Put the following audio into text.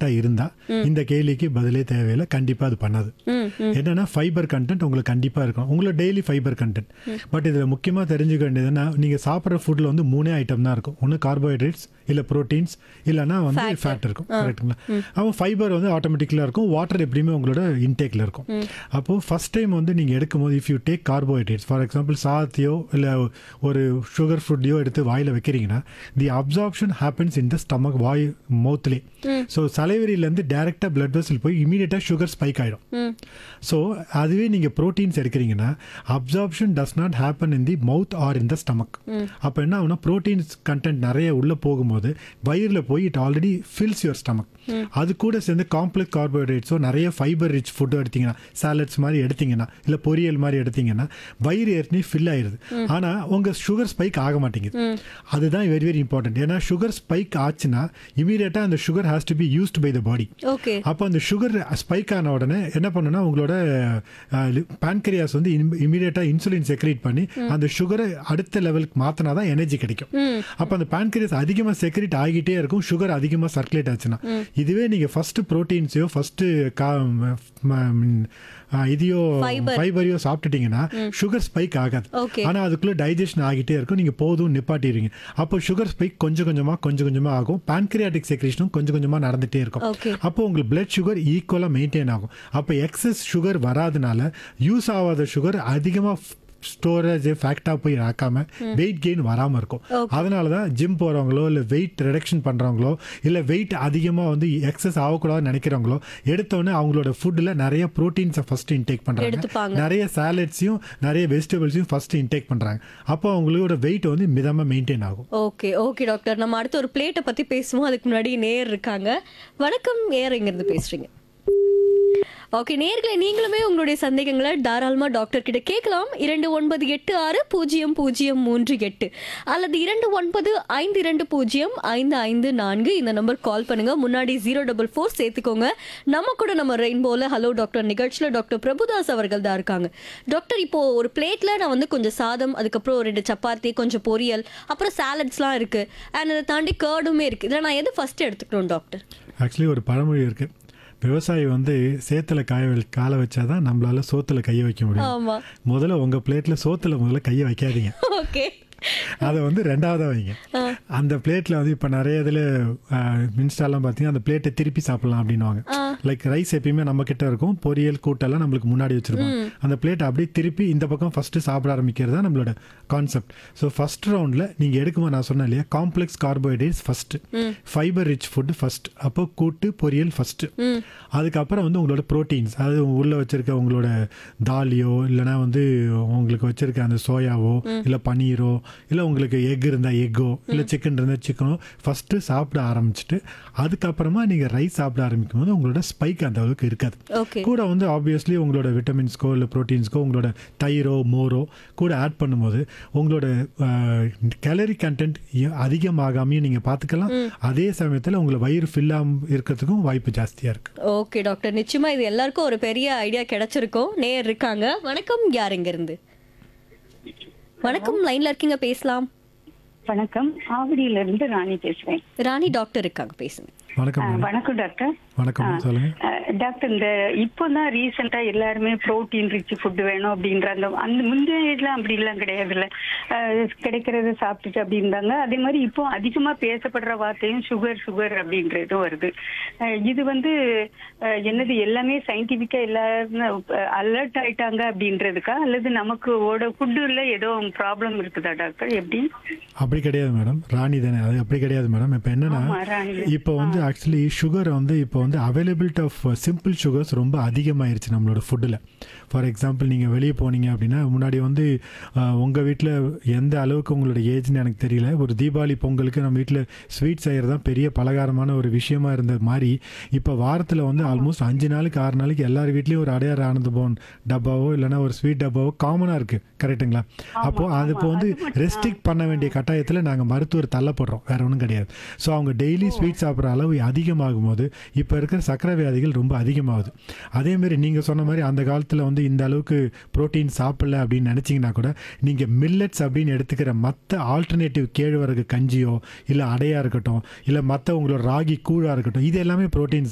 கரெக்டாக இருந்தால் இந்த கேள்விக்கு பதிலே தேவையில்லை கண்டிப்பாக அது பண்ணாது ம் ம் என்னன்னா ஃபைபர் கண்டென்ட் உங்களுக்கு கண்டிப்பாக இருக்கும் உங்களோட டெய்லி ஃபைபர் கண்டென்ட் பட் இதில் முக்கியமாக தெரிஞ்சுக்க வேண்டியதுன்னா நீங்கள் சாப்பிட்ற ஃபுட்டில் வந்து மூணே ஐட்டம் தான் இருக்கும் ஒன்று கார்போஹைட்ரேட்ஸ் இல்லை ப்ரோட்டீன்ஸ் இல்லைன்னா வந்து ஃபேட் இருக்கும் கரெக்ட்டுங்களா அப்போ ஃபைபர் வந்து ஆட்டோமேட்டிக்கலாக இருக்கும் வாட்டர் எப்படியுமே உங்களோட இன்டேக்கில் இருக்கும் அப்போது ஃபஸ்ட் டைம் வந்து நீங்கள் எடுக்கும்போது if you take carbohydrates for example சாதத்தையோ இல்லை ஒரு சுகர் ஃபுட்டையோ எடுத்து வாயில் வைக்கிறீங்கன்னா the absorption happens in the stomach வாய் மவுத்லே ஸோ சலைவரியிலேருந்து டேரெக்டாக பிளட் வெசல் போய் இமீடியட்டாக சுகர் ஸ்பைக் ஆகிடும் ஸோ அதுவே நீங்கள் ப்ரோட்டீன்ஸ் எடுக்கிறீங்கன்னா absorption does not happen in the mouth or in the stomach அப்போ என்ன ஆகுனா ப்ரோட்டீன்ஸ் கண்டென்ட் நிறைய உள்ளே போகும்போது வயிறில் போய் it already fills your stomach அது கூட சேர்ந்து காம்ப்ளெக்ஸ் கார்போஹைட்ரேட்ஸோ நிறைய ஃபைபர் ரிச் ஃபுட்டோ எடுத்தீங்கன்னா சாலட்ஸ் மாதிரி எடுத்தீங்கன்னா இல்லை பொரியல் மாதிரி எடுத்தீங்கன்னா வயிறு ஏற்கனவே ஃபில் ஆயிருது ஆனால் உங்கள் சுகர் ஸ்பைக் ஆக மாட்டேங்குது அதுதான் வெரி வெரி இம்பார்ட்டன்ட் ஏன்னா சுகர் ஸ்பைக் ஆச்சுன்னா இமீடியட்டாக அந்த sugar has to be used by the body okay அப்போ அந்த சுகர் ஸ்பைக் ஆன உடனே என்ன பண்ணுன்னா உங்களோட பான்கரியாஸ் வந்து இமீடியட்டாக இன்சுலின் செக்ரேட் பண்ணி அந்த சுகரை அடுத்த லெவலுக்கு மாற்றினா தான் எனர்ஜி கிடைக்கும் அப்போ அந்த பான்கரியாஸ் அதிகமாக செக்ரேட் ஆகிட்டே இருக்கும் சுகர் அதிகமாக சர்க்குலேட் ஆச்சுன்னா இதுவே நீங்கள் ஃபஸ்ட்டு ப்ரோட்டீன்ஸையோ ஃபஸ்ட்டு கா ம- ம், ஆ, இதையோ Fiber. ஃபைபரையோ சாப்பிட்டுட்டீங்கன்னா சுகர் ஸ்பைக் ஆகாது Okay. ஆனால் அதுக்குள்ளே டைஜஷன் ஆகிட்டே இருக்கும் நீங்கள் போதும் நிப்பாட்டிடுவீங்க அப்போ சுகர் ஸ்பைக் கொஞ்சம் கொஞ்சமாக கொஞ்சம் கொஞ்சமாக ஆகும் pancreatic செக்ரேஷனும் கொஞ்சம் கொஞ்சமாக நடந்துகிட்டே இருக்கும் Okay. அப்போ உங்களுக்கு பிளட் சுகர் ஈக்குவலாக மெயின்டைன் ஆகும் அப்போ எக்ஸஸ் சுகர் வராதனால யூஸ் ஆகாத சுகர் அதிகமாக ஸ்டோரேஜ் ஃபேக்டாக போய் ஆக்காம வெயிட் கெயின் வராமல் இருக்கும் அதனால தான் ஜிம் போகிறவங்களோ இல்லை வெயிட் ரிடக்ஷன் பண்ணுறவங்களோ இல்லை வெயிட் அதிகமாக வந்து எக்ஸஸ் ஆகக்கூடாதுன்னு நினைக்கிறவங்களோ எடுத்தோடனே அவங்களோட ஃபுட்டில் நிறைய ப்ரோட்டீன்ஸை ஃபர்ஸ்ட் இன்டேக் பண்ணுறாங்க எடுத்துப்பாங்க. நிறைய சாலட்ஸையும் நிறைய வெஜிடபிள்ஸையும் ஃபர்ஸ்ட் இன்டேக் பண்ணுறாங்க அப்போ அவங்களோட வெயிட் வந்து மிதமாக மெயின்டைன் ஆகும் ஓகே ஓகே டாக்டர் நம்ம அடுத்து ஒரு பிளேட்டை பத்தி பேசுவோம் அதுக்கு முன்னாடி நேர் இருக்காங்க வணக்கம் நேர் இங்கிருந்து பேசுறீங்க ஓகே நேர்களை நீங்களுமே உங்களுடைய சந்தேகங்களை தாராளமா டாக்டர் கிட்ட கேட்கலாம் இரண்டு ஒன்பது எட்டு ஆறு பூஜ்ஜியம் பூஜ்ஜியம் மூன்று எட்டு அல்லது இரண்டு ஒன்பது ஐந்து இரண்டு பூஜ்ஜியம் ஐந்து ஐந்து நான்கு இந்த நம்பர் கால் பண்ணுங்க முன்னாடி ஜீரோ டபுள் ஃபோர் சேர்த்துக்கோங்க நம்ம கூட நம்ம ரெயின்போல ஹலோ டாக்டர் நிகழ்ச்சியில டாக்டர் பிரபுதாஸ் அவர்கள் தான் இருக்காங்க டாக்டர் இப்போ ஒரு பிளேட்ல நான் வந்து கொஞ்சம் சாதம் அதுக்கப்புறம் ஒரு ரெண்டு சப்பாத்தி கொஞ்சம் பொரியல் அப்புறம் சாலட்ஸ்லாம் இருக்கு அண்ட் அதை தாண்டி கேர்டுமே இருக்கு இதில் நான் எது ஃபர்ஸ்ட் எடுத்துக்கணும் டாக்டர் ஆக்சுவலி ஒரு பழமொழி இருக்கு விவசாயி வந்து சேத்துல காய வை- காலை வச்சாதான் நம்மளால சோத்துல கைய வைக்க முடியும் ஆமா முதல்ல உங்க பிளேட்ல சோத்துல முதல்ல கையை வைக்காதீங்க ஓகே அதை வந்து ரெண்டாவதா வைங்க அந்த பிளேட்ல வந்து இப்போ நிறைய இதில் இன்ஸ்டாலாம் பார்த்தீங்கன்னா அந்த பிளேட்டை திருப்பி சாப்பிடலாம் அப்படின்னுவாங்க லைக் ரைஸ் எப்பயுமே நம்ம கிட்ட இருக்கும் பொரியல் கூட்டெல்லாம் நம்மளுக்கு முன்னாடி வச்சிருப்போம் அந்த பிளேட் அப்படியே திருப்பி இந்த பக்கம் ஃபர்ஸ்ட் சாப்பிட ஆரம்பிக்கிறது தான் நம்மளோட கான்செப்ட் ஸோ ஃபர்ஸ்ட் ரவுண்டில் நீங்கள் எடுக்கும்போது நான் சொன்னேன் இல்லையா complex carbohydrates first fibre rich food first அப்போ கூட்டு பொரியல் ஃபர்ஸ்ட் அதுக்கப்புறம் வந்து உங்களோட ப்ரோட்டீன்ஸ் அது உள்ள வச்சிருக்க உங்களோட தாலியோ இல்லைனா வந்து உங்களுக்கு வச்சிருக்க அந்த சோயாவோ இல்லை பன்னீரோ இல்லை உங்களுக்கு எக் இருந்தால் எக்கோ இல்லை சிக்கன் இருந்தால் சிக்கனோ ஃபஸ்ட்டு சாப்பிட ஆரம்பிச்சுட்டு அதுக்கப்புறமா நீங்கள் ரைஸ் சாப்பிட ஆரம்பிக்கும் போது உங்களோட ஸ்பைக் அந்த அளவுக்கு இருக்காது ஓகே கூட வந்து ஆப்வியஸ்லி உங்களோட விட்டமின்ஸ்க்கோ இல்லை ப்ரோட்டீன்ஸ்க்கோ உங்களோட தயிரோ மோரோ கூட ஆட் பண்ணும்போது உங்களோட கேலரி கண்டென்ட் அதிகமாகாமையும் நீங்கள் பார்த்துக்கலாம் அதே சமயத்தில் உங்களை வயிறு ஃபில்லாம இருக்கிறதுக்கும் வாய்ப்பு ஜாஸ்தியாக இருக்குது ஓகே டாக்டர் நிச்சயமா இது எல்லாருக்கும் ஒரு பெரிய ஐடியா கிடைச்சிருக்கும் நேர் இருக்காங்க வணக்கம் யார் இங்க இருந்து வணக்கம் லைன்ல இருக்கீங்க பேசலாம் வணக்கம் ஆவடியில இருந்து ராணி பேசுறேன் ராணி டாக்டர் இருக்காங்க பேசுங்க வணக்கம் அஹ், மேடம். வணக்கம் டாக்டர் வணக்கம் சொல்லுங்க அஹ், டாக்டர் இந்த இப்போதான் ரீசெண்டா எல்லாருமே புரோட்டீன் ரிச் ஃபுட் வேணும் அப்படின்ற அந்த அந்த முந்தைய இதெல்லாம் அப்படி எல்லாம் கிடையாதுல்ல அஹ், கிடைக்கிறத சாப்பிட்டுட்டு அப்படி இருந்தாங்க அதே மாதிரி இப்போ அதிகமா பேசப்படுற வார்த்தையும் சுகர் சுகர் அப்படின்றது வருது அஹ், இது வந்து அஹ், என்னது எல்லாமே சயின்டிபிக்கா எல்லாரும் அலர்ட் ஆயிட்டாங்க அப்படின்றதுக்கா அல்லது நமக்கு ஓட ஃபுட்டுல ஏதோ ப்ராப்ளம் இருக்குதா டாக்டர் எப்படி அப்படி கிடையாது மேடம் ராணி தானே அது அப்படி கிடையாது மேடம் இப்போ என்னன்னா ஆமா, ராணி. இப்போ வந்து ஆக்சுவலி சுகர் வந்து இப்போ வந்து அவைலபிலிட்டி ஆஃப் சிம்பிள் சுகர்ஸ் ரொம்ப அதிகமாயிருச்சு நம்மளோட ஃபுட்டில் ஃபார் எக்ஸாம்பிள் நீங்கள் வெளியே போனீங்க அப்படின்னா முன்னாடி வந்து உங்கள் வீட்டில் எந்த அளவுக்கு உங்களோட ஏஜ்னு எனக்கு தெரியல ஒரு தீபாவளி பொங்கலுக்கு நம்ம வீட்டில் ஸ்வீட் செய்கிறது தான் பெரிய பலகாரமான ஒரு விஷயமா இருந்த மாதிரி இப்போ வாரத்தில் வந்து ஆல்மோஸ்ட் அஞ்சு நாளைக்கு ஆறு நாளைக்கு எல்லார் வீட்லேயும் ஒரு அடையார் ஆனந்த பவன் டப்பாவோ இல்லைன்னா ஒரு ஸ்வீட் டப்பாவோ காமனாக இருக்குது கரெக்ட்டுங்களா அப்போது அது இப்போ வந்து ரெஸ்ட்ரிக்ட் பண்ண வேண்டிய கட்டாயத்தில் நாங்கள் மருத்துவர் தள்ளப்படுறோம் வேற ஒன்றும் கிடையாது ஸோ அவங்க டெய்லி ஸ்வீட் சாப்பிட்ற அளவு அதிகமாகும் போது இப்போ இருக்கிற சக்கரை வியாதிகள் ரொம்ப அதிகமாகுது அதேமாரி நீங்கள் சொன்ன மாதிரி அந்த காலத்தில் வந்து இந்த அளவுக்கு புரோட்டீன் சாப்பிடல அப்படின்னு நினச்சிங்கன்னா கூட நீங்கள் மில்லட்ஸ் அப்படின்னு எடுத்துக்கிற மற்ற ஆல்டர்னேட்டிவ் கேழ்வரகு கஞ்சியோ இல்லை அடையாக இருக்கட்டும் இல்லை மற்ற உங்களோட ராகி கூழாக இருக்கட்டும் இது எல்லாமே புரோட்டீன்ஸ்